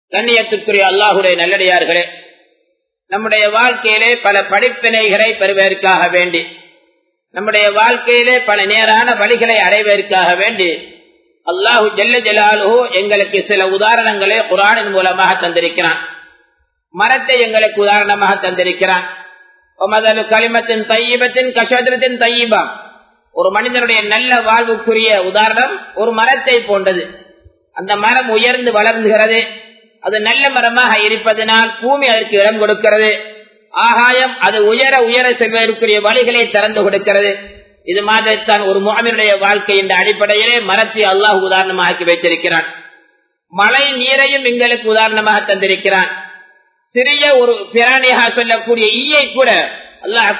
கண்ணியத்துக்குரிய அல்லாஹுடைய நல்லடியார்களே நம்முடைய வாழ்க்கையிலே பல படிப்பினைகளை பெறுவதற்காக வேண்டி நம்முடைய வாழ்க்கையிலே பல நேரான வழிகளை அடைவதற்காக வேண்டி அல்லாஹு ஜல்ல ஜலாலு எங்களுக்கு சில உதாரணங்களை குரானின் மூலமாக தந்திருக்கிறான் மரத்தை எங்களுக்கு உதாரணமாக தந்திருக்கிறான் களிமத்தின் தையபத்தின் கஷத்திரத்தின் தையபம் ஒரு மனிதனுடைய நல்ல வாழ்வுக்குரிய உதாரணம் ஒரு மரத்தை போன்றது அந்த மரம் உயர்ந்து வளர்ந்துகிறது அது நல்ல மரமாக இருப்பதனால் பூமி அதற்கு இடம் கொடுக்கிறது ஆகாயம் அது உயர உயர செல்வதற்குரிய வழிகளை திறந்து கொடுக்கிறது இது மாதிரித்தான் ஒரு முகமினுடைய வாழ்க்கை என்ற அடிப்படையிலே மரத்தை அல்லாஹ் உதாரணமாக்கி வைத்திருக்கிறான் மழை நீரையும் எங்களுக்கு உதாரணமாக தந்திருக்கிறான் சிறிய ஒரு பிராணியாக சொல்லக்கூடிய ஈயை கூட அல்லாஹ்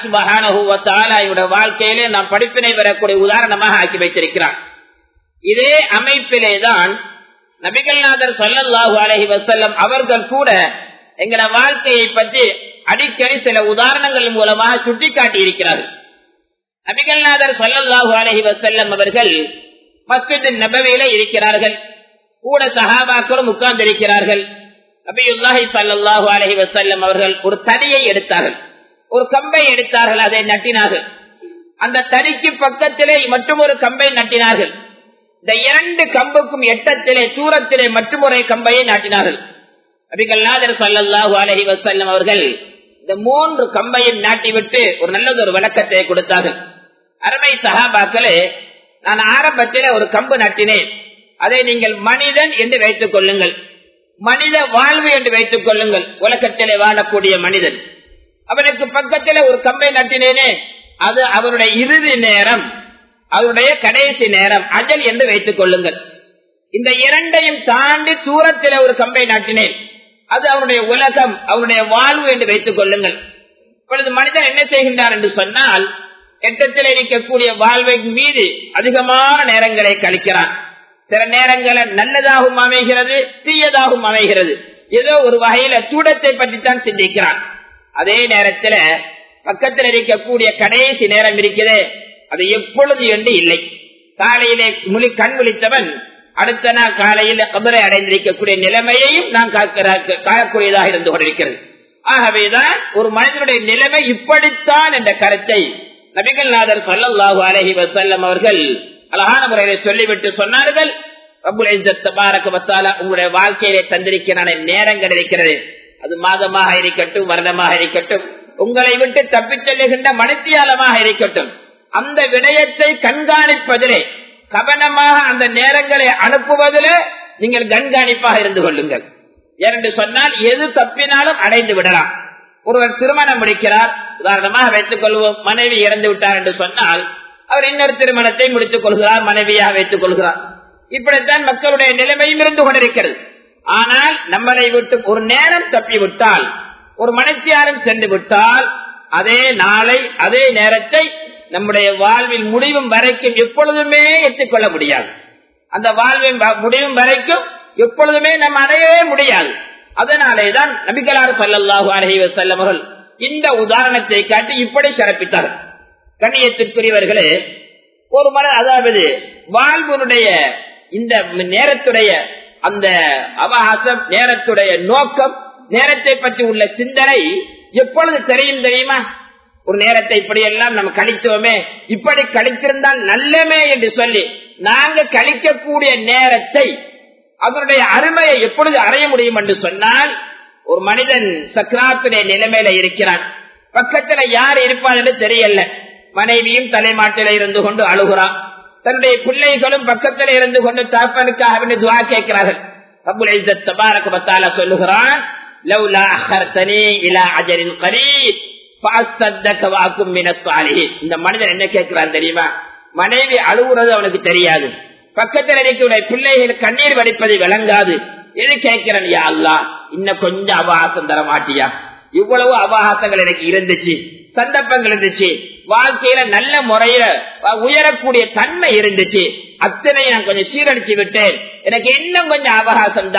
சுபஹான வாழ்க்கையிலே நாம் படிப்பினை பெறக்கூடிய உதாரணமாக ஆக்கி வைத்திருக்கிறான் இதே அமைப்பிலே தான் நபிகள்நாதர் சொல்லல்லாஹு அலஹி வசல்லம் அவர்கள் கூட எங்கள வாழ்க்கையை பற்றி அடிக்கடி சில உதாரணங்கள் மூலமாக சுட்டிக்காட்டி இருக்கிறார்கள் நபிகள்நாதர் சொல்லல்லாஹு அலஹி வசல்லம் அவர்கள் மஸ்ஜித் நபவியில இருக்கிறார்கள் கூட சஹாபாக்களும் உட்கார்ந்து இருக்கிறார்கள் நபியுல்லாஹி சல்லாஹு அலஹி வசல்லம் அவர்கள் ஒரு தடியை எடுத்தார்கள் ஒரு கம்பை எடுத்தார்கள் அதை நட்டினார்கள் அந்த தடிக்கு பக்கத்திலே மற்றும் ஒரு கம்பை நட்டினார்கள் இந்த இரண்டு கம்புக்கும் எட்டத்திலே தூரத்திலே மற்றொரு கம்பையை நாட்டினார்கள் அபிகல்லாதர் சல்லாஹூ அலஹி வசல்லம் அவர்கள் இந்த மூன்று கம்பையும் நாட்டிவிட்டு ஒரு நல்லது ஒரு விளக்கத்தை கொடுத்தார்கள் அருமை சகாபாக்களே நான் ஆரம்பத்தில் ஒரு கம்பு நட்டினேன் அதை நீங்கள் மனிதன் என்று வைத்துக் கொள்ளுங்கள் மனித வாழ்வு என்று வைத்துக் கொள்ளுங்கள் உலகத்திலே வாழக்கூடிய மனிதன் அவனுக்கு பக்கத்தில் ஒரு கம்பை நட்டினேனே அது அவருடைய இறுதி நேரம் அவருடைய கடைசி நேரம் அஜல் என்று வைத்துக் கொள்ளுங்கள் இந்த இரண்டையும் தாண்டி தூரத்தில் ஒரு கம்பை நாட்டினேன் அது அவருடைய உலகம் அவருடைய வாழ்வு என்று வைத்துக் கொள்ளுங்கள் இப்பொழுது மனிதன் என்ன செய்கின்றார் என்று சொன்னால் எட்டத்தில் இருக்கக்கூடிய வாழ்வை மீது அதிகமான நேரங்களை கழிக்கிறான் சில நேரங்களில் நல்லதாகவும் அமைகிறது தீயதாகவும் அமைகிறது ஏதோ ஒரு வகையில தூடத்தை பற்றித்தான் சிந்திக்கிறான் அதே நேரத்தில் பக்கத்தில் இருக்கக்கூடிய கடைசி நேரம் இருக்கிறது அது எப்பொழுது என்று இல்லை காலையிலே முழி கண் விழித்தவன் அடுத்த நாள் காலையில் கபரை அடைந்திருக்கக்கூடிய நிலைமையையும் நாம் காக்கக்கூடியதாக இருந்து கொண்டிருக்கிறது ஆகவேதான் ஒரு மனிதனுடைய நிலைமை இப்படித்தான் என்ற கருத்தை நபிகள் நாதர் சொல்லல்லாஹு அலஹி வசல்லம் அவர்கள் அழகான முறையில சொல்லிவிட்டு சொன்னார்கள் உங்களுடைய வாழ்க்கையிலே தந்திருக்கிறான நேரங்கள் இருக்கிறது அது மாதமாக இருக்கட்டும் வருடமாக இருக்கட்டும் உங்களை விட்டு தப்பிச் செல்லுகின்ற மணித்தியாலமாக இருக்கட்டும் அந்த விடயத்தை கண்காணிப்பதிலே கவனமாக அந்த நேரங்களை அனுப்புவதிலே நீங்கள் கண்காணிப்பாக இருந்து கொள்ளுங்கள் ஏனென்று சொன்னால் எது தப்பினாலும் அடைந்து விடலாம் ஒருவர் திருமணம் முடிக்கிறார் உதாரணமாக வைத்துக் கொள்வோம் மனைவி இறந்து விட்டார் என்று சொன்னால் அவர் இன்னொரு திருமணத்தை முடித்துக் கொள்கிறார் மனைவியாக வைத்துக் கொள்கிறார் இப்படித்தான் மக்களுடைய நிலைமையும் இருந்து கொண்டிருக்கிறது ஆனால் நம்மளை விட்டு ஒரு நேரம் தப்பி விட்டால் ஒரு மனசியாரம் சென்று விட்டால் அதே நாளை அதே நேரத்தை நம்முடைய வாழ்வில் முடிவும் வரைக்கும் எப்பொழுதுமே எட்டுக்கொள்ள முடியாது அந்த வாழ்வின் முடிவும் வரைக்கும் எப்பொழுதுமே நம்ம அடையவே முடியாது அதனாலேதான் நபிகளார் சல்லாஹூ அலஹி வசல்லம் அவர்கள் இந்த உதாரணத்தை காட்டி இப்படி சிறப்பித்தார்கள் கண்ணியத்திற்குரியவர்களே ஒரு மன அதாவது வாழ்வினுடைய இந்த நேரத்துடைய அந்த அவகாசம் நேரத்துடைய நோக்கம் நேரத்தை பற்றி உள்ள சிந்தனை எப்பொழுது தெரியும் தெரியுமா ஒரு நேரத்தை இப்படி எல்லாம் நம்ம கழித்தோமே இப்படி கழித்திருந்தால் நல்லமே என்று சொல்லி நாங்க கழிக்கக்கூடிய நேரத்தை அதனுடைய அருமையை எப்பொழுது அறைய முடியும் என்று சொன்னால் ஒரு மனிதன் சக்ராத்துடைய நிலைமையில இருக்கிறான் பக்கத்துல யார் இருப்பார் என்று தெரியல மனைவியும் தலைமாட்டில இருந்து கொண்டு அழுகிறான் தன்னுடைய பிள்ளைகளும் பக்கத்தில் இருந்து கொண்டு தாப்பனுக்காக துவா கேட்கிறார்கள் ரபுல் இஸ்ஸத் தபாரக வத்தாலா சொல்லுகிறான் லவ்லா அஹர்தனி இலா அஜரின் கரீப் ஃபஅஸ்தத்தக வஅகும் மினஸ் சாலிஹின் இந்த மனிதன் என்ன கேட்கிறான் தெரியுமா மனைவி அழுகுறது அவனுக்கு தெரியாது பக்கத்தில் இருக்கக்கூடிய பிள்ளைகள் கண்ணீர் வடிப்பதை விளங்காது எது கேட்கிறேன் யா அல்லா இன்னும் கொஞ்சம் அவகாசம் தர மாட்டியா இவ்வளவு அவகாசங்கள் எனக்கு இருந்துச்சு சந்தர்ப்பங்கள் இருந்துச்சு வாழ்க்கையில நல்ல முறையில உயரக்கூடிய தன்மை இருந்துச்சு அத்தனை நான் கொஞ்சம் சீரழிச்சு விட்டேன் எனக்கு இன்னும் கொஞ்சம் அவகாசம்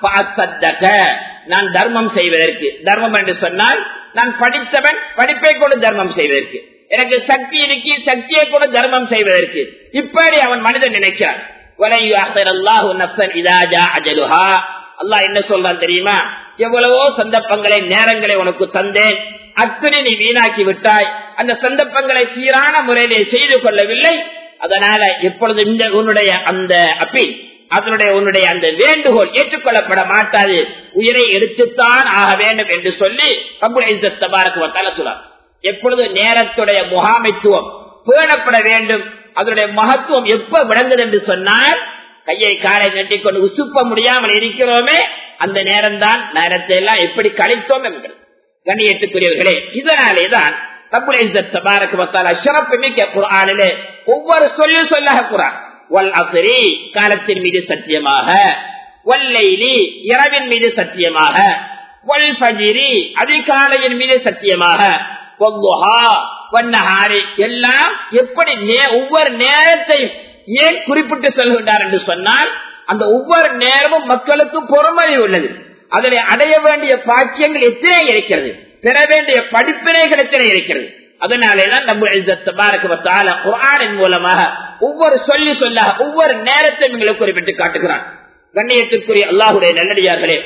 தான் நான் தர்மம் செய்வதற்கு தர்மம் என்று சொன்னால் நான் படித்தவன் படிப்பை கூட தர்மம் செய்வதற்கு எனக்கு சக்தி இருக்கு சக்தியை கூட தர்மம் செய்வதற்கு இப்படி அவன் மனிதன் நினைக்கிறான் அல்லாஹ் என்ன சொல்றான் தெரியுமா எவ்வளவோ சந்தர்ப்பங்களை நேரங்களை உனக்கு தந்தேன் அத்தனை நீ வீணாக்கி விட்டாய் அந்த சந்தர்ப்பங்களை சீரான முறையிலே செய்து கொள்ளவில்லை அதனால எப்பொழுது இந்த உன்னுடைய அந்த அப்பீல் அதனுடைய உன்னுடைய அந்த வேண்டுகோள் ஏற்றுக்கொள்ளப்பட மாட்டாது உயிரை எடுத்துத்தான் ஆக வேண்டும் என்று சொல்லி தபாரக்கு வந்தால சொல்றார் எப்பொழுது நேரத்துடைய முகாமைத்துவம் பேணப்பட வேண்டும் அதனுடைய மகத்துவம் எப்ப விளங்குது என்று சொன்னால் கையை காலை நட்டிக்கொண்டு உசுப்ப முடியாமல் இருக்கிறோமே அந்த நேரம் தான் நேரத்தை எல்லாம் எப்படி கழித்தோம் என்கிறது கண்ணியத்துக்குரியவர்களே இதனாலேதான் சிறப்பு மிக்க குரானிலே ஒவ்வொரு சொல்லி சொல்லாக குரான் வல் அசரி காலத்தின் மீது சத்தியமாக வல்லைலி இரவின் மீது சத்தியமாக வல் பஜிரி அதிகாலையின் மீது சத்தியமாக வண்ணஹாரி எல்லாம் எப்படி ஒவ்வொரு நேரத்தையும் ஏன் குறிப்பிட்டு சொல்கின்றார் என்று சொன்னால் அந்த ஒவ்வொரு நேரமும் மக்களுக்கு பொறுமதி உள்ளது அதனை அடைய வேண்டிய பாக்கியங்கள் எத்தனை இருக்கிறது பெற வேண்டிய படிப்பினைகள் எத்தனை இருக்கிறது அதனாலேதான் நம்ம குரானின் மூலமாக ஒவ்வொரு சொல்லி சொல்லாக ஒவ்வொரு நேரத்தையும் எங்களுக்கு குறிப்பிட்டு காட்டுகிறான் கண்ணியத்திற்குரிய அல்லாஹுடைய நல்லடியார்களே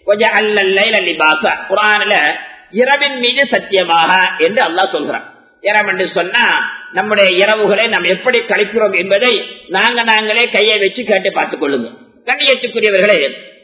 குரானில இரவின் மீது சத்தியமாக என்று அல்லாஹ் சொல்கிறான் இரவு என்று சொன்னா நம்முடைய இரவுகளை நாம் எப்படி கழிக்கிறோம் என்பதை நாங்க நாங்களே கையை வச்சு கேட்டு பார்த்துக் கொள்ளுங்க கண்ணியத்துக்குரியவர்களே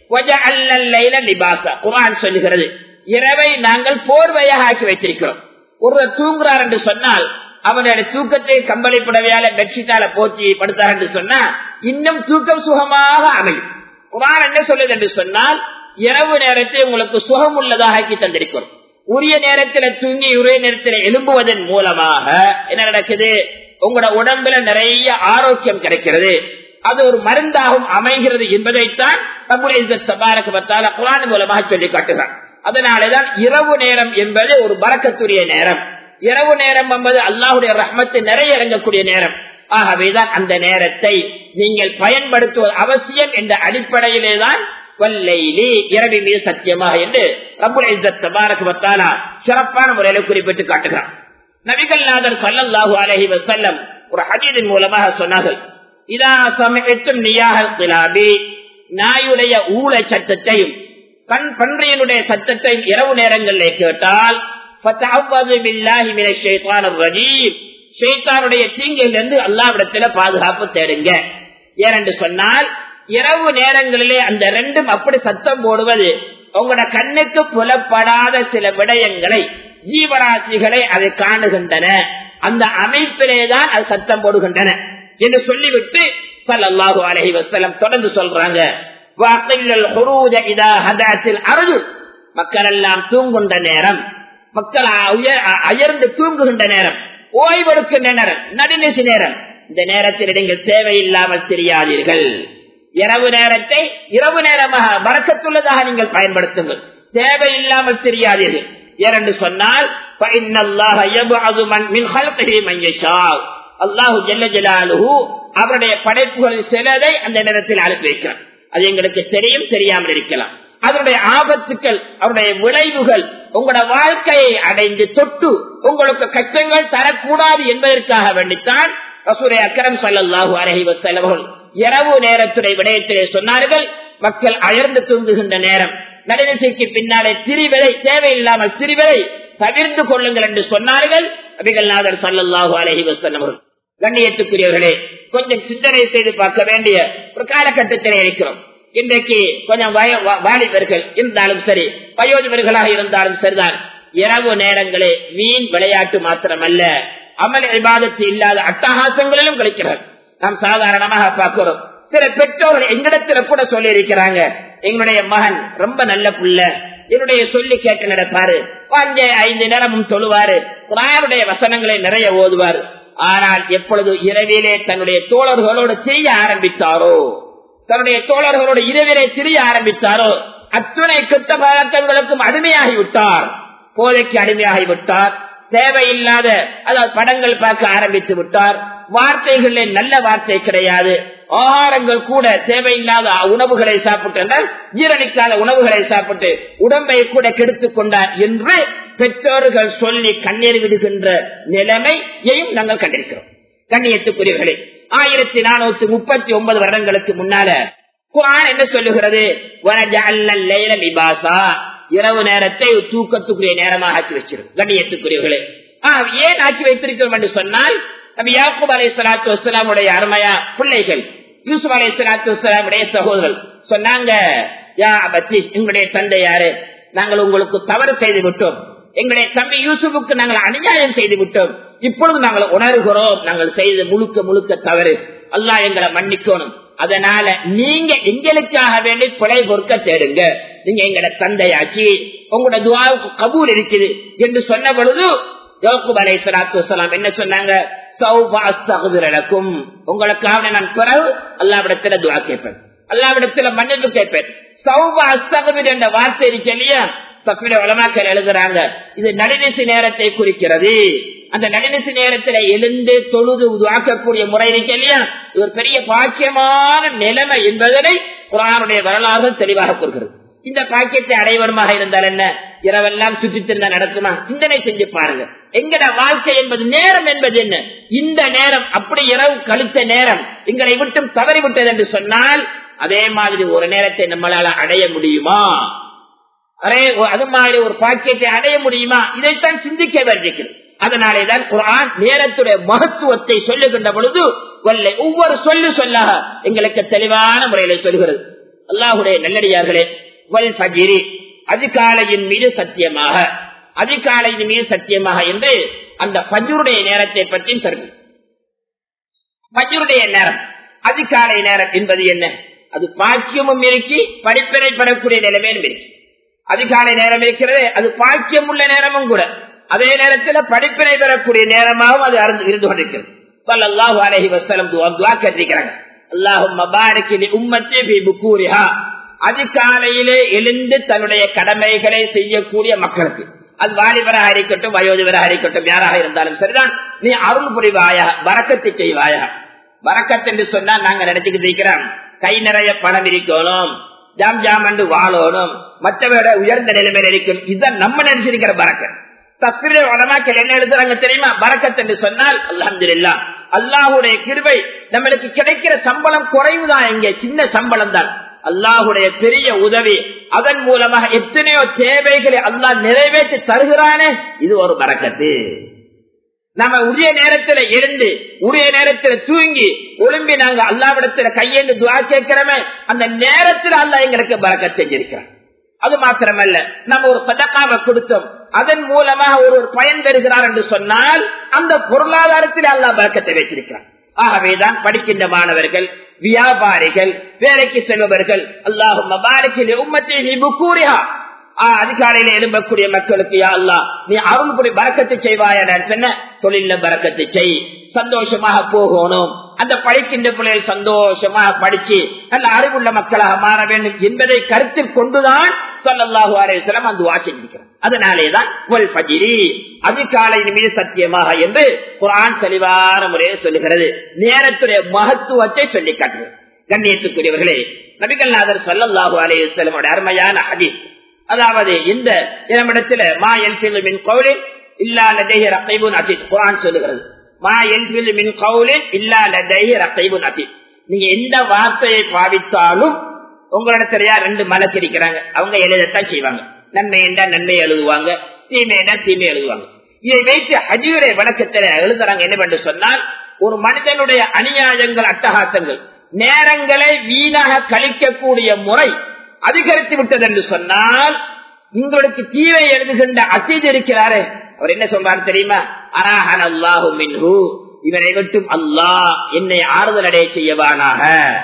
குரான் சொல்லுகிறது இரவை நாங்கள் போர்வையாக ஆக்கி வைத்திருக்கிறோம் ஒருவர் தூங்குறார் என்று சொன்னால் அவனுடைய தூக்கத்தை கம்பளி புடவையால பெட்ஷீட்டால போச்சு படுத்தார் என்று சொன்னா இன்னும் தூக்கம் சுகமாக அமையும் குரான் என்ன சொல்லுது என்று சொன்னால் இரவு நேரத்தை உங்களுக்கு சுகம் உள்ளதாக ஆக்கி தந்திருக்கிறோம் உரிய நேரத்தில் தூங்கி உரிய நேரத்தில் எழும்புவதன் மூலமாக என்ன நடக்குது உங்களோட உடம்புல நிறைய ஆரோக்கியம் கிடைக்கிறது அது ஒரு மருந்தாகவும் அமைகிறது என்பதைத்தான் குரான் மூலமாக சொல்லி காட்டுகிறான் அதனாலேதான் இரவு நேரம் என்பது ஒரு பறக்கத்துரிய நேரம் இரவு நேரம் என்பது அல்லாஹுடைய ரஹ்மத்து நிறைய இறங்கக்கூடிய நேரம் ஆகவேதான் அந்த நேரத்தை நீங்கள் பயன்படுத்துவது அவசியம் என்ற அடிப்படையிலே தான் வல்லைலி இரவி மீது சத்தியமாக என்று ரபுல் சிறப்பான முறையில குறிப்பிட்டு காட்டுகிறான் நபிகள்நாதர் சல்லல்லாஹு அலஹி வசல்லம் ஒரு ஹதீதின் மூலமாக சொன்னார்கள் இதா சமயத்தும் நியாக கிலாபி நாயுடைய ஊழ சத்தத்தையும் கண் பன்றியனுடைய சத்தத்தையும் இரவு நேரங்களில் கேட்டால் தீங்கிலிருந்து அல்லாவிடத்துல பாதுகாப்பு தேடுங்க ஏனென்று சொன்னால் இரவு நேரங்களிலே அந்த ரெண்டும் அப்படி சத்தம் போடுவது உங்களோட கண்ணுக்கு புலப்படாத சில விடயங்களை ஜீவராசிகளை அதை காணுகின்றன அந்த அமைப்பிலேதான் அது சத்தம் போடுகின்றன என்று சொல்லிவிட்டு சல்லாஹூ அலஹி வசலம் தொடர்ந்து சொல்றாங்க மக்கள் எல்லாம் தூங்குகின்ற நேரம் மக்கள் அயர்ந்து தூங்குகின்ற நேரம் ஓய்வெடுக்கின்ற நேரம் நடுநிசி நேரம் இந்த நேரத்தில் நீங்கள் தேவையில்லாமல் தெரியாதீர்கள் இரவு நேரத்தை இரவு நேரமாக வரக்கத்துள்ளதாக நீங்கள் பயன்படுத்துங்கள் தேவையில்லாமல் தெரியாதீர்கள் ஏனென்று சொன்னால் அல்லாஹு ஜல்ல ஜலாலுஹு அவருடைய படைப்புகளில் சிலதை அந்த நேரத்தில் அனுப்பி வைக்கிறார் அது எங்களுக்கு தெரியும் தெரியாமல் இருக்கலாம் அதனுடைய ஆபத்துக்கள் அவருடைய விளைவுகள் உங்களோட வாழ்க்கையை அடைந்து தொட்டு உங்களுக்கு கஷ்டங்கள் தரக்கூடாது என்பதற்காக வேண்டித்தான் ரசூரை அக்கரம் சல்லாஹூ அலஹி வசலவர்கள் இரவு நேரத்துடைய விடயத்திலே சொன்னார்கள் மக்கள் அயர்ந்து தூங்குகின்ற நேரம் நடுநிசைக்கு பின்னாலே திரிவதை தேவையில்லாமல் திரிவதை தவிர்த்து கொள்ளுங்கள் என்று சொன்னார்கள் அபிகல்நாதர் சல்லாஹூ அலஹி வசல்லவர்கள் கண்ணியத்துக்குரியவர்களே கொஞ்சம் சிந்தனை செய்து பார்க்க வேண்டிய ஒரு காலகட்டத்திலே இருக்கிறோம் இன்றைக்கு கொஞ்சம் வாலிபர்கள் இருந்தாலும் சரி வயோதிபர்களாக இருந்தாலும் சரிதான் இரவு நேரங்களே வீண் விளையாட்டு மாத்திரமல்ல அமல் விவாதத்து இல்லாத அட்டகாசங்களிலும் கழிக்கிறார் நாம் சாதாரணமாக பார்க்கிறோம் சில பெற்றோர்கள் எங்களிடத்துல கூட சொல்லி இருக்கிறாங்க எங்களுடைய மகன் ரொம்ப நல்ல புள்ள என்னுடைய சொல்லி கேட்டு நடப்பாரு அஞ்சு ஐந்து நேரமும் சொல்லுவாரு குரானுடைய வசனங்களை நிறைய ஓதுவார் ஆனால் எப்பொழுது இரவிலே தன்னுடைய தோழர்களோடு செய்ய ஆரம்பித்தாரோ தன்னுடைய தோழர்களோடு இரவிலே திரிய ஆரம்பித்தாரோ அத்துணை கெட்ட பழக்கங்களுக்கும் அடிமையாகி விட்டார் போதைக்கு அடிமையாகி விட்டார் தேவையில்லாத அதாவது படங்கள் பார்க்க ஆரம்பித்து விட்டார் வார்த்தைகளில் நல்ல வார்த்தை கிடையாது ஆகாரங்கள் கூட தேவையில்லாத உணவுகளை சாப்பிட்டால் ஜீரணிக்காத உணவுகளை சாப்பிட்டு உடம்பை கூட கெடுத்துக் கொண்டார் என்று பெற்றோர்கள் சொல்லி கண்ணீர் விடுகின்ற நிலைமையையும் நாங்கள் கண்டிருக்கிறோம் கண்ணியத்துக்குரியவர்களே ஆயிரத்தி நானூத்தி முப்பத்தி ஒன்பது வருடங்களுக்கு முன்னால குரான் என்ன சொல்லுகிறது லிபாசா இரவு நேரத்தை தூக்கத்துக்குரிய நேரமாக ஆக்கி வச்சிடும் கண்ணியத்துக்குரியவர்களே ஏன் ஆக்கி வைத்திருக்கிறோம் என்று சொன்னால் நபி யாக்கூப் அலை சலாத்து வசலாமுடைய அருமையா பிள்ளைகள் யூசுப் அலை சலாத்து வசலாமுடைய சகோதரர்கள் சொன்னாங்க யா பத்தி எங்களுடைய தந்தை யாரு நாங்கள் உங்களுக்கு தவறு செய்து விட்டோம் எங்களுடைய தம்பி யூசுஃபுக்கு நாங்கள் அநியாயம் செய்து விட்டோம் இப்பொழுது நாங்கள் உணர்கிறோம் நாங்கள் செய்த முழுக்க முழுக்க தவறு அல்லா எங்களை மன்னிக்கணும் அதனால நீங்க எங்களுக்காக வேண்டி கொலை பொறுக்க தேடுங்க நீங்க எங்கட தந்தையாச்சு உங்களோட துவாவுக்கு கபூல் இருக்குது என்று சொன்ன பொழுது யோகுப் அலை சலாத்து வலாம் என்ன சொன்னாங்க உங்களுக்காக நான் பிறகு அல்லாவிடத்துல துவா கேட்பேன் அல்லாவிடத்துல மன்னிப்பு கேட்பேன் சௌப அஸ்தகமிர் என்ற வார்த்தை இருக்கு இல்லையா தப்பிட வளமாக்கல் எழுதுறாங்க இது நடுநிசி நேரத்தை குறிக்கிறது அந்த நடுநிசி நேரத்துல எழுந்து தொழுது உருவாக்கக்கூடிய முறை இருக்கு இல்லையா இது ஒரு பெரிய பாக்கியமான நிலைமை என்பதனை குரானுடைய வரலாறு தெளிவாக கூறுகிறது இந்த பாக்கியத்தை அடைவருமாக இருந்தால் என்ன இரவெல்லாம் சுற்றி திருந்தா நடக்குமா சிந்தனை செஞ்சு பாருங்க எங்கட வாழ்க்கை என்பது நேரம் என்பது என்ன இந்த நேரம் அப்படி இரவு கழித்த நேரம் எங்களை விட்டும் தவறிவிட்டது என்று சொன்னால் அதே மாதிரி ஒரு நேரத்தை நம்மளால அடைய முடியுமா அரே அது மாதிரி ஒரு பாக்கியத்தை அடைய முடியுமா இதைத்தான் சிந்திக்க வேண்டியிருக்கிறது அதனாலேதான் குரான் நேரத்துடைய மகத்துவத்தை சொல்லுகின்ற பொழுது வல்லை ஒவ்வொரு சொல்லு சொல்லாக எங்களுக்கு தெளிவான முறையில சொல்கிறது அல்லாஹுடைய நல்லடியார்களே வல் பஜிரி அதிகாலையின் மீது சத்தியமாக அதிகாலையின் மீது சத்தியமாக என்று அந்த பஜுருடைய நேரத்தை பற்றியும் சொல்றது பஜுருடைய நேரம் அதிகாலை நேரம் என்பது என்ன அது பாக்கியமும் இருக்கு படிப்பினை பெறக்கூடிய நிலைமையிலும் இருக்கு அதிகாலை நேரம் இருக்கிறது அது பாக்கியம் உள்ள நேரமும் கூட அதே நேரத்தில் படிப்பினை பெறக்கூடிய நேரமாகவும் அது அருந்து இருந்து கொண்டிருக்கிறது சல்லாஹு அலஹி வசலம் துவா கேட்டிருக்கிறாங்க அல்லாஹும் அதிகாலையிலே எழுந்து தன்னுடைய கடமைகளை செய்யக்கூடிய மக்களுக்கு அது வாலிபராக இருக்கட்டும் வயோதிபராக இருக்கட்டும் யாராக இருந்தாலும் சரிதான் நீ அருள் புரிவாயா வரக்கத்தை செய்வாயா வரக்கத்து என்று சொன்னா நாங்க நினைச்சுக்கிட்டு இருக்கிறோம் கை நிறைய பணம் இருக்கணும் ஜாம் ஜாம் என்று வாழணும் மற்றவரோட உயர்ந்த நிலைமையில் இருக்கும் இதான் நம்ம நினைச்சிருக்கிற பறக்கத் தஸ்ரீ வளமாக்கள் என்ன எழுதுறாங்க தெரியுமா பறக்கத் என்று சொன்னால் அல்ஹம்துலில்லா அல்லாஹுடைய கிருபை நம்மளுக்கு கிடைக்கிற சம்பளம் குறைவுதான் இங்க சின்ன சம்பளம் தான் அல்லாஹுடைய பெரிய உதவி அதன் மூலமாக எத்தனையோ தேவைகளை அல்லாஹ் நிறைவேற்றி தருகிறானே இது ஒரு பறக்கத்து நம்ம உரிய நேரத்துல எழுந்து உரிய நேரத்துல தூங்கி ஒழும்பி நாங்க அல்லாவிடத்துல கையேந்து துவா கேட்கிறோமே அந்த நேரத்துல அல்லா எங்களுக்கு பறக்க செஞ்சிருக்கிறோம் அது மாத்திரமல்ல நம்ம ஒரு சதக்காவை கொடுத்தோம் அதன் மூலமாக ஒரு ஒரு பயன் பெறுகிறார் என்று சொன்னால் அந்த பொருளாதாரத்தில் அல்லா பறக்கத்தை வைத்திருக்கிறார் ஆகவேதான் படிக்கின்ற மாணவர்கள் வியாபாரிகள் வேலைக்கு செல்பவர்கள் அல்லாஹும் உம்மத்தை அதிகாலையில எழும்பக்கூடிய மக்களுக்கு யா அல்லா நீ அருள் புரி பறக்கத்தை செய்வாய சொன்ன தொழில பறக்கத்தை செய் சந்தோஷமாக போகணும் அந்த படிக்கின்ற பிள்ளைகள் சந்தோஷமாக படிச்சு நல்ல அறிவுள்ள மக்களாக மாற வேண்டும் என்பதை கருத்தில் கொண்டுதான் சொல்லல்லாஹு அலையம் அந்த வாசிக்கிறோம் அதனாலேதான் அதிகாலையின் மீது சத்தியமாக என்று குரான் தெளிவான முறையை சொல்லுகிறது நேரத்துடைய மகத்துவத்தை சொல்லி காட்டுகிறது கண்ணியத்துக்குரியவர்களே நபிகள்நாதர் சொல்லல்லாஹு அலையம் அருமையான ஹதீஸ் அதாவது இந்த இடத்துல மா எல் மின் கவுலில் இல்லா லதேஹி ரகைபுன் அத்தீத் குரான் சொல்லுகிறது மா எல் மின் கவுலில் இல்லா லதேஹி ரகைபுன் அத்தீத் நீங்க எந்த வார்த்தையை பாவித்தாலும் உங்களிடத்திலயா ரெண்டு மலக்கு இருக்கிறாங்க அவங்க எழுதத்தான் செய்வாங்க நன்மை என்றா நன்மை எழுதுவாங்க தீமை என்றா தீமை எழுதுவாங்க இதை வைத்து ஹஜீரை வழக்கத்தில் எழுதுறாங்க என்ன சொன்னால் ஒரு மனிதனுடைய அநியாயங்கள் அட்டகாசங்கள் நேரங்களை வீணாக கழிக்கக்கூடிய முறை அதிகரித்து விட்டது என்று சொன்னால் உங்களுக்கு தீவை எழுதுகின்ற அசீது இருக்கிறாரே அவர் என்ன சொல்றாரு தெரியுமா அராஹன் அல்லாஹு மின்ஹு இவரை விட்டும் அல்லாஹ் என்னை ஆறுதல் அடைய செய்யவானாக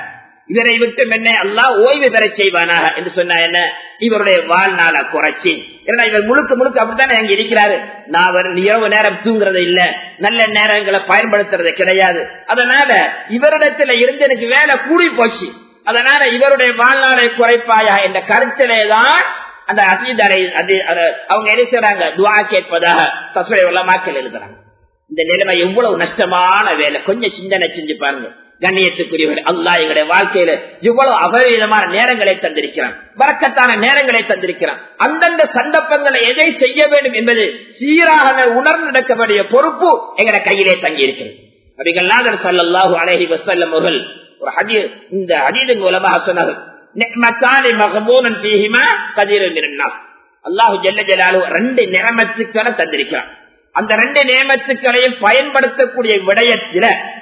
இவரை விட்டு என்னை அல்லாஹ் ஓய்வு பெற செய்வானாக என்று சொன்னா என்ன இவருடைய வாழ்நாள குறைச்சி ஏன்னா இவர் முழுக்க முழுக்க அப்படித்தானே அங்க இருக்கிறாரு நான் அவர் இரவு நேரம் தூங்குறது இல்ல நல்ல நேரங்களை பயன்படுத்துறது கிடையாது அதனால இவரிடத்துல இருந்து எனக்கு வேலை கூடி போச்சு அதனால இவருடைய வாழ்நாளை குறைப்பாயா என்ற கருத்திலேதான் அந்த அசீதரை அது அவங்க என்ன செய்றாங்க துவா கேட்பதாக தசுரை உள்ளமாக்கல் எழுதுறாங்க இந்த நிலைமை எவ்வளவு நஷ்டமான வேலை கொஞ்சம் சிந்தனை செஞ்சு பாருங்க கண்ணியத்துக்குரியவர் அல்லா எங்களுடைய வாழ்க்கையில இவ்வளவு அபரிதமான நேரங்களை தந்திருக்கிறான் வரக்கத்தான நேரங்களை தந்திருக்கிறான் அந்தந்த சந்தர்ப்பங்களை எதை செய்ய வேண்டும் என்பது சீராக உணர்ந்து நடக்க வேண்டிய பொறுப்பு எங்களுடைய கையிலே தங்கி இருக்கிறது அபிகள்நாதர் சல்லாஹூ அலஹி வசல்லம் அவர்கள் ஒரு ஹதி இந்த ஹதீதின் மூலமாக சொன்னார்கள் நிஅமத்தானி மகபூனன் ஃபீஹிமா கதீரன் மினன் நாஸ் அல்லாஹு ஜல்ல ஜலாலு ரெண்டு நியமத்துக்களை தந்திருக்கிறான் அந்த ரெண்டு நியமத்துக்களையும் பயன்படுத்தக்கூடிய விடயத்தில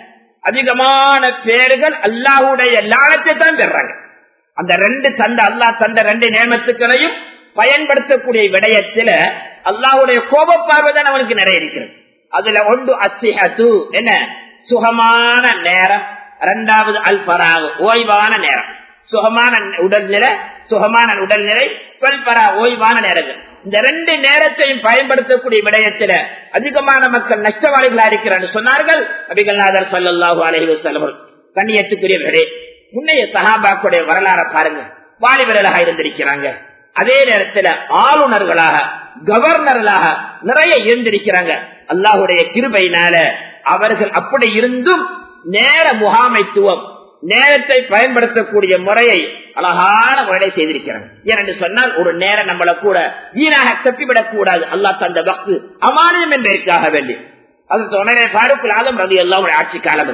அதிகமான பேர்கள் அல்லாஹுடைய லானத்தை தான் பெறாங்க அந்த ரெண்டு தந்த அல்லாஹ் தந்த ரெண்டு நியமத்துக்களையும் பயன்படுத்தக்கூடிய விடயத்தில அல்லாஹுடைய கோப பார்வை தான் அவனுக்கு நிறைய இருக்கிறது அதுல ஒன்று அசிஹத்து என்ன சுகமான நேரம் இரண்டாவது அல்பராகு ஓய்வான நேரம் சுகமான உடல்நிலை சுகமான உடல்நிலை பல்பரா ஓய்வான நேரங்கள் இந்த ரெண்டு நேரத்தையும் பயன்படுத்தக்கூடிய விடயத்தில அதிகமான மக்கள் நஷ்டவாளிகளா இருக்கிறார்கள் சொன்னார்கள் அபிகல்நாதர் சல்லாஹூ அலஹி வசல்லம் கண்ணியத்துக்குரியவர்களே முன்னைய சஹாபாக்குடைய வரலாற பாருங்க வாலிபர்களாக இருந்திருக்கிறாங்க அதே நேரத்தில் ஆளுநர்களாக கவர்னர்களாக நிறைய இருந்திருக்கிறாங்க அல்லாஹுடைய கிருபையினால அவர்கள் அப்படி இருந்தும் நேர முகாமைத்துவம் நேரத்தை பயன்படுத்தக்கூடிய முறையை அழகான முறை செய்திருக்கிறாங்க ஏனென்று சொன்னால் ஒரு நேரம் நம்மள கூட வீணாக தப்பிவிடக் கூடாது அல்லா தந்த பக்து அமானியம் என்பதற்காக வேண்டி அது தொடரே பாருக்குள் ஆலம் ரவி எல்லாம் ஆட்சி காலம்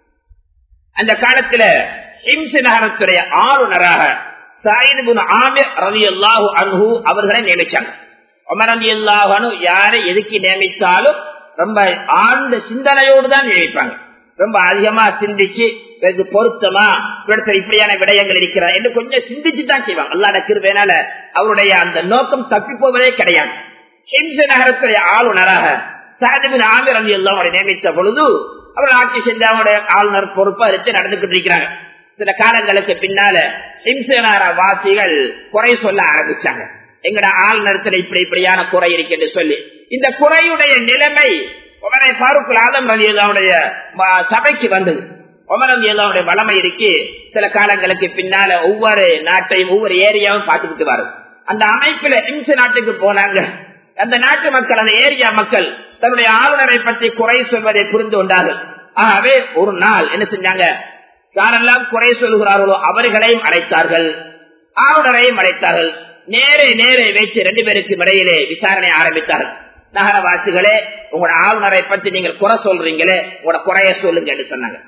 அந்த காலத்துல ஹிம்சி நகரத்துடைய ஆளுநராக சாயிதுபுன் ஆமிர் ரவி அல்லாஹு அன்ஹு அவர்களை நியமிச்சாங்க உமர் அலி அல்லாஹனு யாரை எதுக்கு நியமித்தாலும் ரொம்ப ஆழ்ந்த சிந்தனையோடு தான் நியமிப்பாங்க ரொம்ப அதிகமா சிந்திச்சு வெகு பொருத்தமா இடத்துல இப்படியான விடயங்கள் இருக்கிறார் என்று கொஞ்சம் சிந்திச்சு தான் செய்வாங்க அல்லாட கிருபேனால அவருடைய அந்த நோக்கம் தப்பி போவதே கிடையாது ஹிம்ச நகரத்துடைய ஆளுநராக சாதிபின் ஆமிர் அலி எல்லாம் நியமித்த பொழுது அவர் ஆட்சி செஞ்ச அவருடைய ஆளுநர் பொறுப்பா வச்சு நடந்துகிட்டு இருக்கிறாங்க சில காலங்களுக்கு பின்னால ஹிம்சனார வாசிகள் குறை சொல்ல ஆரம்பிச்சாங்க எங்கட ஆளுநரத்துல இப்படி இப்படியான குறை இருக்கு சொல்லி இந்த குறையுடைய நிலைமை உமரை பாருக்குள் ஆதம் ரவி அல்லாவுடைய சபைக்கு வந்தது உமர் ரவி அல்லாவுடைய வளமை இருக்கு சில காலங்களுக்கு பின்னால ஒவ்வொரு நாட்டையும் ஒவ்வொரு ஏரியாவும் பார்த்துக்கிட்டு வரும் அந்த அமைப்புல ஹிம்ச நாட்டுக்கு போனாங்க அந்த நாட்டு மக்கள் அந்த ஏரியா மக்கள் தன்னுடைய ஆளுநரை பற்றி குறை சொல்வதை புரிந்து கொண்டார்கள் ஆகவே ஒரு நாள் என்ன செஞ்சாங்க யாரெல்லாம் குறை சொல்கிறார்களோ அவர்களையும் அழைத்தார்கள் ஆளுநரையும் அழைத்தார்கள் நேரே நேரே வைத்து ரெண்டு பேருக்கு இடையிலே விசாரணை ஆரம்பித்தார்கள் நகரவாசிகளே உங்களோட ஆளுநரை பற்றி நீங்கள் குறை சொல்றீங்களே உங்களோட குறைய சொல்லுங்க என்று சொன்னாங்க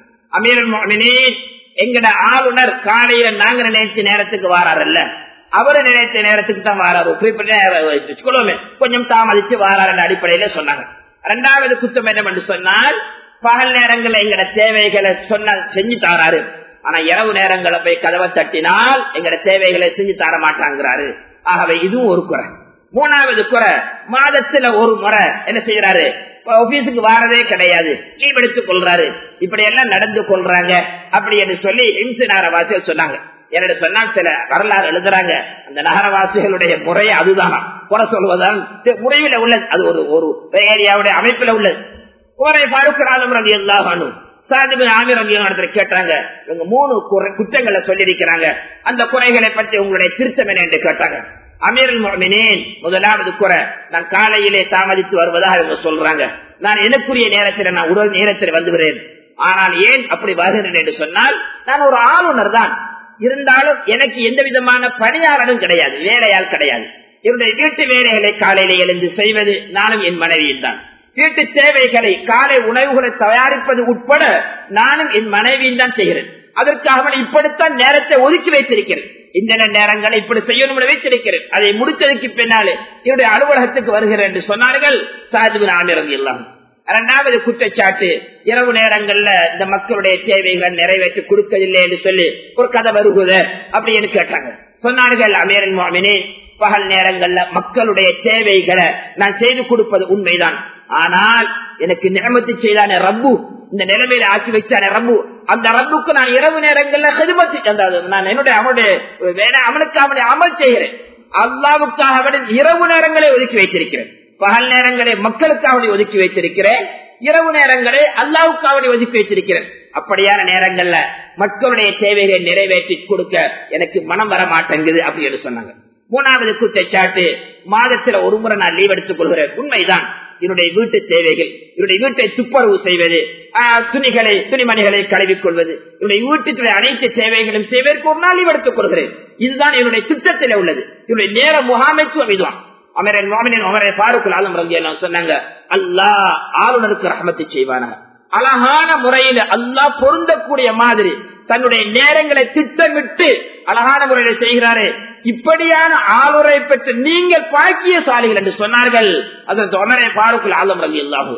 அமீர் எங்கட ஆளுநர் காலையில நாங்க நினைத்த நேரத்துக்கு வாராருல்ல அவரு நினைத்த நேரத்துக்கு தான் வாராரு குறிப்பிட்ட கொஞ்சம் தாமதிச்சு வாராரு அடிப்படையில சொன்னாங்க இரண்டாவது குத்தம் என்னவென்று சொன்னால் பகல் நேரங்களில் எங்கட தேவைகளை சொன்ன செஞ்சு தாராரு ஆனா இரவு நேரங்களை போய் கதவை தட்டினால் எங்கட தேவைகளை செஞ்சு தர மாட்டாங்கிறாரு ஆகவே இதுவும் ஒரு குறை மூணாவது குறை மாதத்துல ஒரு முறை என்ன செய்யறாரு ஆபீஸுக்கு வாரதே கிடையாது லீவ் எடுத்துக் கொள்றாரு இப்படி எல்லாம் நடந்து கொள்றாங்க அப்படி என்று சொல்லி ஹிம்ச நகரவாசிகள் சொன்னாங்க என்னோட சொன்னால் சில வரலாறு எழுதுறாங்க அந்த நகரவாசிகளுடைய முறையே அதுதான் குறை சொல்வதால் முறையில உள்ளது அது ஒரு ஒரு ஏரியாவுடைய அமைப்புல உள்ளது குறை பாருக்கிறாலும் ரவி எல்லாரும் சாதிபின் ஆமீர் ரவி இடத்துல கேட்டாங்க இவங்க மூணு குற்றங்களை சொல்லியிருக்கிறாங்க அந்த குறைகளை பற்றி உங்களுடைய திருத்தம் என்ன என்று கேட்டாங்க அமீரல் மொமினேன் முதலாவது குறை நான் காலையிலே தாமதித்து வருவதாக இவங்க சொல்றாங்க நான் எனக்குரிய நேரத்தில் நான் உடல் நேரத்தில் வந்துகிறேன் ஆனால் ஏன் அப்படி வருகிறேன் என்று சொன்னால் நான் ஒரு ஆளுநர் தான் இருந்தாலும் எனக்கு எந்த விதமான பணியாளனும் கிடையாது வேலையால் கிடையாது என்னுடைய வீட்டு வேலைகளை காலையில எழுந்து செய்வது நானும் என் மனைவியும் தான் வீட்டு தேவைகளை காலை உணவுகளை தயாரிப்பது உட்பட நானும் என் மனைவியும் தான் செய்கிறேன் அதற்காக இப்படித்தான் நேரத்தை ஒதுக்கி வைத்திருக்கிறேன் இந்த நேரங்களை இப்படி செய்யணும் வைத்திருக்கிறேன் அதை முடித்ததுக்கு பின்னாலே என்னுடைய அலுவலகத்துக்கு வருகிறேன் என்று சொன்னார்கள் சாதிபின் ஆமிரம் எல்லாம் இரண்டாவது குற்றச்சாட்டு இரவு நேரங்கள்ல இந்த மக்களுடைய தேவைகளை நிறைவேற்றி கொடுக்கவில்லை என்று சொல்லி ஒரு கதை வருகுத அப்படின்னு கேட்டாங்க சொன்னார்கள் அமீரன் மாமினே பகல் நேரங்கள்ல மக்களுடைய தேவைகளை நான் செய்து கொடுப்பது உண்மைதான் ஆனால் எனக்கு நியமத்து செய்தானே ரப்பு இந்த நிலைமையில ஆட்சி வச்சானே ரப்பு அந்த ரப்புக்கு நான் இரவு நேரங்கள்ல ஹெதுமத்து நான் என்னுடைய அவனுடைய வேணா அவனுக்கு அவனை அமல் செய்கிறேன் அல்லாவுக்காக அவன் இரவு நேரங்களை ஒதுக்கி வைத்திருக்கிறேன் பகல் நேரங்களை மக்களுக்காக ஒதுக்கி வைத்திருக்கிறேன் இரவு நேரங்களை அல்லாவுக்காக ஒதுக்கி வைத்திருக்கிறேன் அப்படியான நேரங்கள்ல மக்களுடைய தேவைகளை நிறைவேற்றி கொடுக்க எனக்கு மனம் வர மாட்டேங்குது அப்படின்னு சொன்னாங்க மூணாவது குற்றச்சாட்டு மாதத்துல ஒரு முறை நான் லீவ் எடுத்துக் கொள்கிறேன் உண்மைதான் என்னுடைய வீட்டு தேவைகள் என்னுடைய வீட்டை துப்புரவு செய்வது துணிகளை துணிமணிகளை கழுவிக் கொள்வது என்னுடைய வீட்டுக்குள்ள அனைத்து தேவைகளும் செய்வதற்கு ஒரு நாள் லீவ் எடுத்துக் கொள்கிறேன் இதுதான் என்னுடைய திட்டத்தில் உள்ளது என்னுடைய நேர முகாமைத்துவம் இதுவான் அமரன் மாமனின் அமரை பாருக்குள் ஆலம் ரங்கி எல்லாம் சொன்னாங்க அல்லாஹ் ஆளுநருக்கு ரஹமத்தை செய்வானாங்க அழகான முறையில் அல்லாஹ் பொருந்தக்கூடிய மாதிரி தன்னுடைய நேரங்களை திட்டமிட்டு அழகான முறையில் செய்கிறாரு இப்படியான ஆளுரை பெற்று நீங்கள் பாக்கியசாலிகள் என்று சொன்னார்கள் அதற்கு ஒமரே பாருக்குள் ஆலம் ரவி அல்லாஹு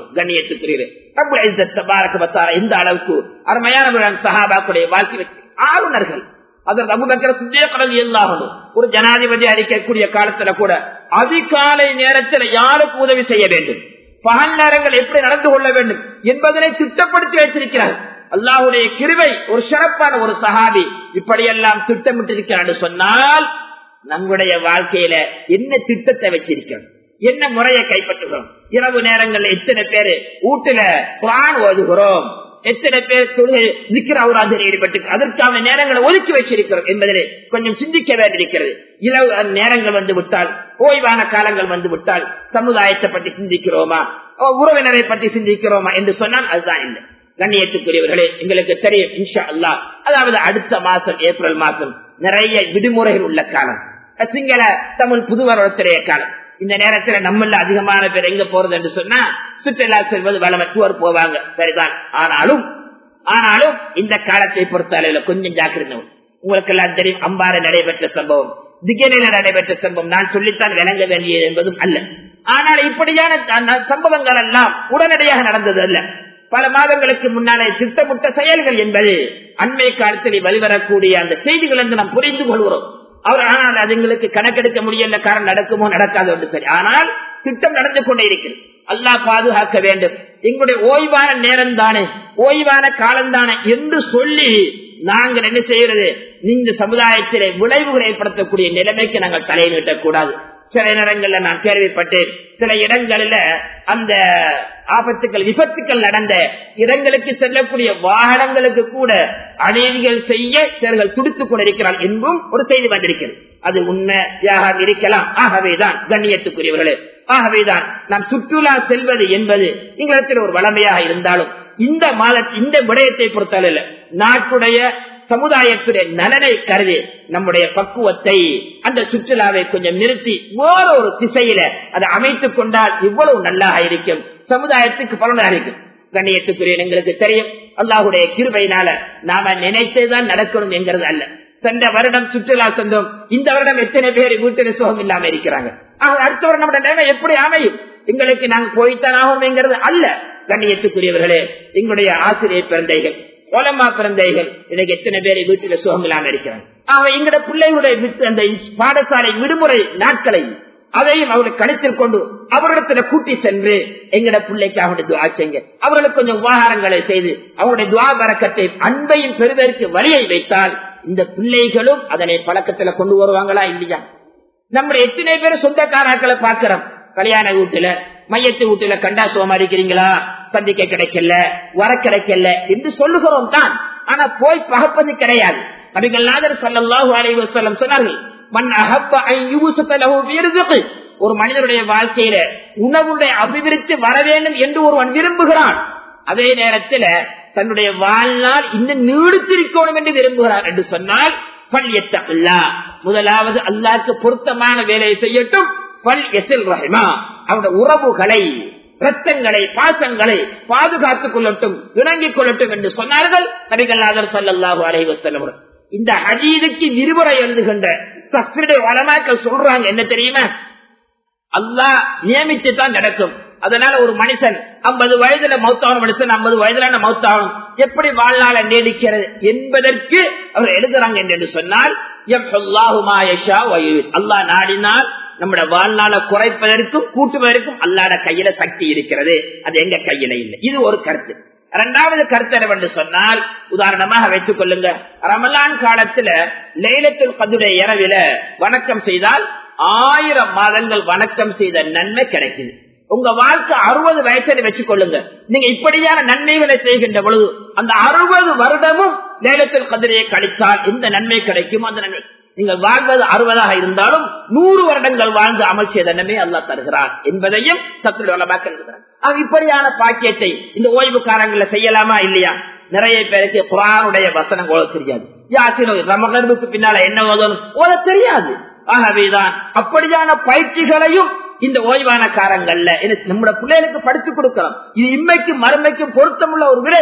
கண்ணியத்துக்குரியவர் இந்த அளவுக்கு அருமையான சஹாபாக்குடைய வாழ்க்கை ஆளுநர்கள் அதற்கு அபுபக்கர சுத்தேக்கடல் எல்லாகணும் ஒரு ஜனாதிபதி அளிக்கக்கூடிய காலத்துல கூட அதிகாலை நேரத்தில் யாருக்கு உதவி செய்ய வேண்டும் பகல் நேரங்கள் எப்படி நடந்து கொள்ள வேண்டும் என்பதனை திட்டப்படுத்தி வைத்திருக்கிறார் அல்லாஹுடைய கிருவை ஒரு சிறப்பான ஒரு சஹாபி இப்படியெல்லாம் திட்டமிட்டிருக்கிறார் சொன்னால் நம்முடைய வாழ்க்கையில என்ன திட்டத்தை வச்சிருக்கிறோம் என்ன முறையை கைப்பற்றுகிறோம் இரவு நேரங்கள்ல எத்தனை பேரு வீட்டுல குரான் ஓதுகிறோம் எத்தனை பேர் தொழுகை நிக்கிற அவராஜர் ஈடுபட்டு அதற்கான நேரங்களை ஒதுக்கி வச்சிருக்கிறோம் என்பதிலே கொஞ்சம் சிந்திக்க வேண்டியிருக்கிறது இரவு நேரங்கள் வந்து விட்டால் ஓய்வான காலங்கள் வந்து விட்டால் சமுதாயத்தை பற்றி சிந்திக்கிறோமா உறவினரை பற்றி சிந்திக்கிறோமா என்று சொன்னால் அதுதான் இல்லை கண்ணியத்துக்குரியவர்களே எங்களுக்கு தெரியும் இன்ஷா அல்லா அதாவது அடுத்த மாசம் ஏப்ரல் மாசம் நிறைய விடுமுறைகள் உள்ள காலம் சிங்கள தமிழ் புது வருடத்துடைய காலம் இந்த நேரத்துல நம்மள அதிகமான பேர் எங்க போறது என்று சொன்னா சுற்றுலா செல்வது வளம டூர் போவாங்க சரிதான் ஆனாலும் ஆனாலும் இந்த காலத்தை பொறுத்த அளவில் கொஞ்சம் ஜாக்கிரதை உங்களுக்கு எல்லாம் தெரியும் அம்பாறை நடைபெற்ற சம்பவம் திகனில நடைபெற்ற சம்பவம் நான் சொல்லித்தான் விளங்க வேண்டியது என்பதும் அல்ல ஆனால் இப்படியான சம்பவங்கள் எல்லாம் உடனடியாக நடந்தது அல்ல பல மாதங்களுக்கு முன்னாலே திட்டமிட்ட செயல்கள் என்பது அண்மை காலத்தில் வெளிவரக்கூடிய அந்த செய்திகள் என்று நாம் புரிந்து கொள்கிறோம் அவர் ஆனால் அது எங்களுக்கு கணக்கெடுக்க முடியல காரணம் நடக்குமோ நடக்காது என்று சரி ஆனால் திட்டம் நடந்து கொண்டே இருக்கிறது அல்லா பாதுகாக்க வேண்டும் எங்களுடைய ஓய்வான நேரம் தானே ஓய்வான காலம் தானே என்று சொல்லி நாங்கள் என்ன செய்யறது இந்த சமுதாயத்திலே விளைவுகளை ஏற்படுத்தக்கூடிய நிலைமைக்கு நாங்கள் தலை நீட்டக்கூடாது சில இடங்கள்ல நான் கேள்விப்பட்டேன் சில இடங்களில அந்த ஆபத்துக்கள் விபத்துக்கள் நடந்த இடங்களுக்கு செல்லக்கூடிய வாகனங்களுக்கு கூட அநீதிகள் செய்ய சிலர்கள் துடித்துக் கொண்டிருக்கிறார் என்பும் ஒரு செய்தி வந்திருக்கிறது அது உண்மையாக இருக்கலாம் ஆகவேதான் கண்ணியத்துக்குரியவர்களே ஆகவேதான் நாம் சுற்றுலா செல்வது என்பது எங்களிடத்தில் ஒரு வளமையாக இருந்தாலும் இந்த மாத இந்த விடயத்தை பொறுத்தவரை நாட்டுடைய சமுதாயத்துடைய நலனை கருதி நம்முடைய பக்குவத்தை அந்த சுற்றுலாவை கொஞ்சம் நிறுத்தி வேற ஒரு திசையில அதை அமைத்துக் கொண்டால் இவ்வளவு நல்லாக இருக்கும் சமுதாயத்துக்கு பலனாக இருக்கும் கண்ணியத்துக்குரிய எங்களுக்கு தெரியும் அல்லாஹுடைய கிருபையினால நாம நினைத்தேதான் நடக்கணும் என்கிறது அல்ல சென்ற வருடம் சுற்றுலா சென்றோம் இந்த வருடம் எத்தனை பேர் வீட்டில் சுகம் இல்லாம இருக்கிறாங்க அடுத்த வருடம் நம்முடைய நிலைமை எப்படி அமையும் எங்களுக்கு நாங்க போய்த்தான் ஆகும் அல்ல கண்ணியத்துக்குரியவர்களே எங்களுடைய ஆசிரியர் பிறந்தைகள் கோலமா பிறந்தைகள் இன்னைக்கு எத்தனை பேர் வீட்டில சுகம் இல்லாம இருக்கிறாங்க ஆக எங்கட பிள்ளைகளுடைய அந்த பாடசாலை விடுமுறை நாட்களை அதையும் அவர்களை கணித்தில் கொண்டு அவரிடத்துல கூட்டி சென்று எங்கட பிள்ளைக்கு அவருடைய துவா செய்யுங்க அவர்களுக்கு கொஞ்சம் உபகாரங்களை செய்து அவருடைய துவா பறக்கத்தை அன்பையும் பெறுவதற்கு வழியை வைத்தால் இந்த பிள்ளைகளும் அதனை பழக்கத்துல கொண்டு வருவாங்களா இல்லையா நம்முடைய எத்தனை பேர் சொந்தக்காராக்களை பாக்கிறோம் கல்யாண வீட்டுல மையத்து வீட்டுல கண்டா சோமா இருக்கிறீங்களா சந்திக்க கிடைக்கல வர கிடைக்கல என்று சொல்லுகிறோம் தான் ஆனா போய் பகப்பது கிடையாது நபிகள் நாதர் சல்லாஹூ அலைவசல்லம் சொன்னார்கள் மண் அகப்ப ஒரு மனிதனுடைய வாழ்க்கையில உணவுடைய அபிவிருத்தி வர வேண்டும் என்று ஒருவன் விரும்புகிறான் அதே நேரத்தில் தன்னுடைய வாழ்நாள் இன்னும் நீடித்திருக்கணும் என்று விரும்புகிறார் என்று சொன்னால் பல் எத்தல்லா முதலாவது அல்லாக்கு பொருத்தமான வேலையை செய்யட்டும் பல் எச்சல் ரஹிமா அவருடைய உறவுகளை ரத்தங்களை பாசங்களை பாதுகாத்துக் கொள்ளட்டும் இணங்கிக் கொள்ளட்டும் என்று சொன்னார்கள் நபிகல்லாதர் சல்லாஹூ அலைவசல்லம் இந்த ஹஜீதுக்கு விரிவுரை எழுதுகின்ற தஸ்ருடைய வளமாக்கள் சொல்றாங்க என்ன தெரியுமா அல்லாஹ் நியமித்து தான் நடக்கும் அதனால ஒரு மனுஷன் ஐம்பது வயதுல மௌத்தாவணும் மனுஷன் ஐம்பது வயதுல மௌத்தாவணும் எப்படி வாழ்நாள நீடிக்கிறது என்பதற்கு அவர் எழுதுறாங்க என்று சொன்னால் அல்லாஹ் நாடினால் நம்முடைய வாழ்நாளை குறைப்பதற்கும் கூட்டுவதற்கும் அல்லாட கையில சக்தி இருக்கிறது அது எங்க கையில இல்லை இது ஒரு கருத்து இரண்டாவது கருத்து என்னவென்று சொன்னால் உதாரணமாக வைத்துக் கொள்ளுங்க ரமலான் காலத்துல லைலத்துல் கதுடைய இரவில வணக்கம் செய்தால் ஆயிரம் மாதங்கள் வணக்கம் செய்த நன்மை கிடைக்குது உங்க வாழ்க்கை அறுபது வயசை வச்சுக்கொள்ளுங்க நீங்க இப்படியான நன்மைகளை செய்கின்ற பொழுது அந்த அறுபது வருடமும் லேலத்தில் கதிரையை கழித்தால் எந்த நன்மை கிடைக்கும் அந்த நன்மை நீங்கள் வாழ்வது அறுபதாக இருந்தாலும் நூறு வருடங்கள் வாழ்ந்து அமல் செய்த நன்மை அல்லா தருகிறார் என்பதையும் சத்துடைய இப்படியான பாக்கியத்தை இந்த ஓய்வு காலங்கள செய்யலாமா இல்லையா நிறைய பேருக்கு குரானுடைய வசனம் ஓத தெரியாது யாத்திரை ரமகர்வுக்கு பின்னால என்ன ஓதணும் ஓத தெரியாது ஆகவேதான் அப்படியான பயிற்சிகளையும் இந்த ஓய்வான காரங்கள்ல நம்முடைய பிள்ளைகளுக்கு படித்துக் கொடுக்கலாம் இது இம்மைக்கும் மறுமைக்கும் பொருத்தமுள்ள ஒரு விடயம்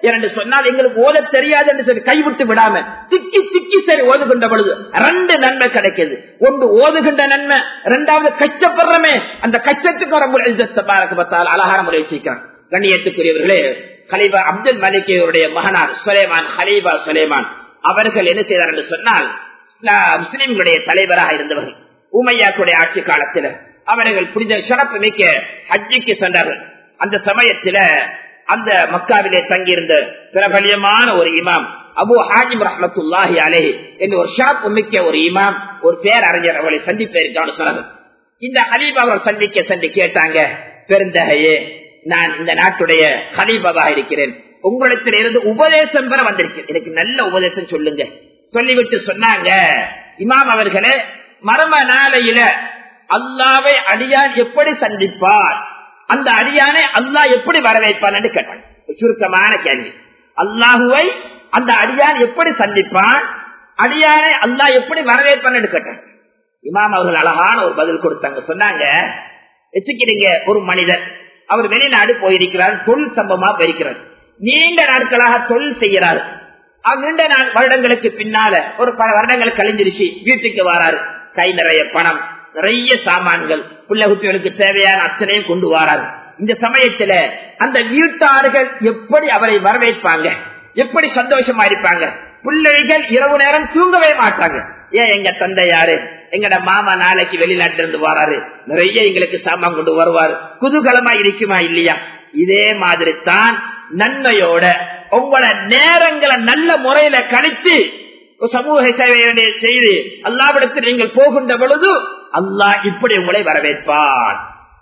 என்று சொன்னால் எங்களுக்கு ஓத தெரியாது என்று சொல்லி கைவிட்டு விடாம திக்கி திக்கி சரி ஓதுகின்ற பொழுது ரெண்டு நன்மை கிடைக்குது ஒன்று ஓதுகின்ற நன்மை இரண்டாவது கஷ்டப்படுறமே அந்த கஷ்டத்துக்கு ரொம்ப பார்த்தால் அழகான முறை வச்சிருக்கிறான் கண்ணியத்துக்குரியவர்களே ஹலீபா அப்துல் மலிக் அவருடைய மகனார் சுலைமான் ஹலீபா சுலைமான் அவர்கள் என்ன செய்தார் என்று சொன்னால் முஸ்லிம்களுடைய தலைவராக இருந்தவர்கள் உமையாக்குடைய ஆட்சி காலத்தில் அவர்கள் புனித சிறப்பு மிக்க ஹஜ்ஜிக்கு சென்றார்கள் அந்த சமயத்தில் அந்த மக்காவிலே தங்கியிருந்த பிரபலியமான ஒரு இமாம் அபு ஹாஜிம் ரஹமத்துல்லாஹி அலே என்று ஒரு ஷாப் மிக்க ஒரு இமாம் ஒரு பேரறிஞர் அவர்களை சந்திப்பதற்கான சொன்னார்கள் இந்த ஹலீபா அவர் சந்திக்க சென்று கேட்டாங்க பெருந்தகையே நான் இந்த நாட்டுடைய ஹலீபாவாக இருக்கிறேன் உங்களிடத்தில் இருந்து உபதேசம் பெற வந்திருக்கேன் எனக்கு நல்ல உபதேசம் சொல்லுங்க சொல்லிவிட்டு சொன்னாங்க இமாம் அவர்களே மர்ம நாளையில அல்லாவை அடியான் எப்படி சந்திப்பார் அந்த அடியானை அல்லாஹ் எப்படி வரவேற்பான் என்று கேட்டான் சுருக்கமான கேள்வி அல்லாஹுவை அந்த அடியான் எப்படி சந்திப்பான் அடியானை அல்லாஹ் எப்படி வரவேற்பான் என்று கேட்டான் இமாம் அவர்கள் அழகான ஒரு பதில் கொடுத்தாங்க சொன்னாங்க வச்சுக்கிறீங்க ஒரு மனிதர் அவர் வெளிநாடு போயிருக்கிறார் தொழில் சம்பவமா போயிருக்கிறார் நீண்ட நாட்களாக தொழில் செய்கிறார் நீண்ட நாள் வருடங்களுக்கு பின்னால ஒரு பல வருடங்கள் கழிஞ்சிருச்சு வீட்டுக்கு வராரு கை நிறைய பணம் நிறைய சாமான்கள் பிள்ளை குட்டிகளுக்கு தேவையான அத்தனையும் கொண்டு வராரு இந்த சமயத்துல அந்த வீட்டார்கள் எப்படி அவரை வரவேற்பாங்க எப்படி சந்தோஷமா இருப்பாங்க பிள்ளைகள் இரவு நேரம் தூங்கவே மாட்டாங்க ஏன் எங்க தந்தை யாரு எங்கட மாமா நாளைக்கு வெளிநாட்டில இருந்து வராரு நிறைய எங்களுக்கு சாமான் கொண்டு வருவார் குதூகலமா இருக்குமா இல்லையா இதே மாதிரி தான் நன்மையோட உங்களோட நேரங்களை நல்ல முறையில கணித்து சமூக சேவை செய்து அல்லாவிடத்தில் நீங்கள் போகின்ற பொழுது அல்லாஹ் இப்படி உங்களை வரவேற்பான்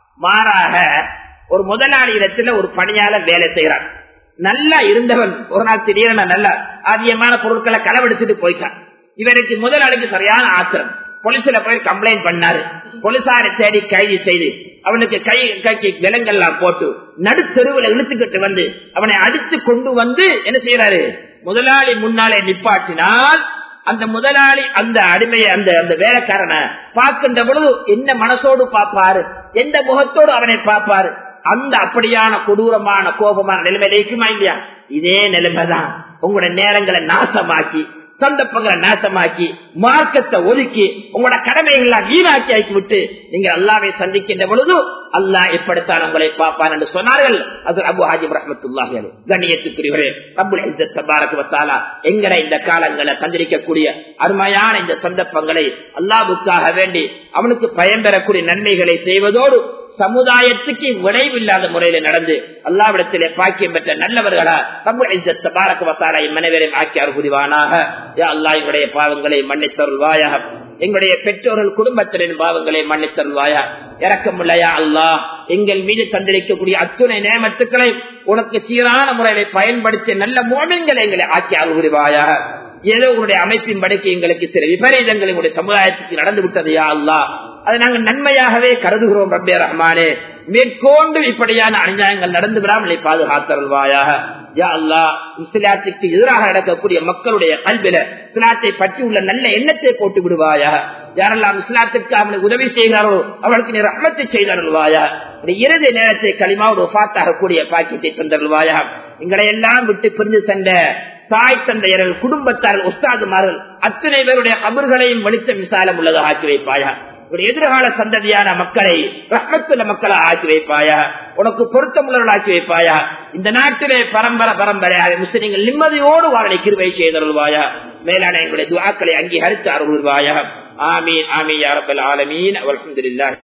மாறாக ஒரு முதலாளி இடத்துல ஒரு பணியாளர் வேலை செய்யறான் நல்லா இருந்தவன் ஒரு நாள் திடீரென நல்ல அதிகமான பொருட்களை களவெடுத்துட்டு போயிட்டான் இவருக்கு முதலாளிக்கு சரியான ஆத்திரம் போலீஸ்ல போய் கம்ப்ளைண்ட் பண்ணாரு போலீசாரை தேடி கைது செய்து அவனுக்கு கை கைக்கு விலங்கெல்லாம் போட்டு நடுத்தெருவில் இழுத்துக்கிட்டு வந்து அவனை அடித்து கொண்டு வந்து என்ன செய்யறாரு முதலாளி முன்னாலே நிப்பாட்டினால் அந்த முதலாளி அந்த அடிமையை அந்த அந்த வேலைக்காரனை பார்க்கின்ற பொழுது என்ன மனசோடு பார்ப்பாரு எந்த முகத்தோடு அவனை பார்ப்பாரு அந்த அப்படியான கொடூரமான கோபமான நிலைமையில இருக்குமா இல்லையா இதே நிலைமைதான் உங்களோட நேரங்களை நாசமாக்கி சந்தர்ப்பங்களை நாசமாக்கி மார்க்கத்தை ஒதுக்கி உங்களோட கடமைகள் வீணாக்கி ஆக்கி விட்டு நீங்க அல்லாவை சந்திக்கின்ற பொழுது அல்லாஹ் எப்படித்தான் உங்களை பார்ப்பான் என்று சொன்னார்கள் அது அபு ஹாஜிப் ரஹமத்துல்லாஹி கண்ணியத்துக்குரியவரே தபாரகுவத்தாலா எங்களை இந்த காலங்களை தந்திரிக்கக்கூடிய அருமையான இந்த சந்தர்ப்பங்களை அல்லாவுக்காக வேண்டி அவனுக்கு பயன் பெறக்கூடிய நன்மைகளை செய்வதோடு சமுதாயத்துக்கு விளைவில்லாத முறையில நடந்து அல்லாவிடத்திலே பாக்கியம் பெற்ற நல்லவர்களா தபாரகுவத்தாலா மனைவரையும் ஆக்கியார் புரிவானாக அல்லா எங்களுடைய பாவங்களை மன்னித்தருள்வாயாக எங்களுடைய பெற்றோர்கள் குடும்பத்தினரின் பாவங்களை மன்னித்தருள்வாயா இறக்கமுள்ளையா அல்லாஹ் எங்கள் மீது தந்திரிக்கக்கூடிய அத்துணை நேமத்துக்களை உனக்கு சீரான முறையில பயன்படுத்தி நல்ல மோமின்களை எங்களை ஆக்கி அருள்வாயாக ஏதோ உங்களுடைய அமைப்பின் படைக்கு எங்களுக்கு சில விபரீதங்கள் எங்களுடைய சமுதாயத்துக்கு நடந்து விட்டதையா அல்லா அதை நாங்கள் நன்மையாகவே கருதுகிறோம் ரப்பே ரஹ்மானே மேற்கொண்டு இப்படியான அநியாயங்கள் நடந்து விடாமலை பாதுகாத்தருள்வாயாக யா அல்லா இஸ்லாத்துக்கு எதிராக நடக்கக்கூடிய மக்களுடைய கல்வில இஸ்லாத்தை பற்றி உள்ள நல்ல எண்ணத்தை போட்டு விடுவாயா யாரெல்லாம் இஸ்லாத்திற்கு அவனுக்கு உதவி செய்கிறார்களோ அவளுக்கு நீ ரஹமத்தை செய்தருள்வாயா இறுதி நேரத்தை களிமாவோடு ஒஃபாத்தாக கூடிய பாக்கியத்தை தந்தருள்வாயா எங்களை எல்லாம் விட்டு பிரிந்து சென்ற தாய் தந்தையர்கள் குடும்பத்தார்கள் உஸ்தாதுமார்கள் அத்தனை பேருடைய அமர்களையும் வலித்த விசாலம் உள்ளதாக ஆக்கி வைப்பாயா ஒரு எதிர்கால சந்ததியான மக்களை ரஹ்மத்துள்ள மக்களை ஆக்கி வைப்பாயா உனக்கு பொருத்தமுள்ளவர்கள் ஆக்கி வைப்பாயா இந்த நாட்டிலே பரம்பரை பரம்பரையாக முஸ்லிம்கள் நிம்மதியோடு வாழை கிருவை செய்தருள்வாயா மேலான எங்களுடைய துவாக்களை அங்கீகரித்து அருள்வாயா ஆமீன் ஆமீன் யாரப்பல் ஆலமீன் அலமதுல்லா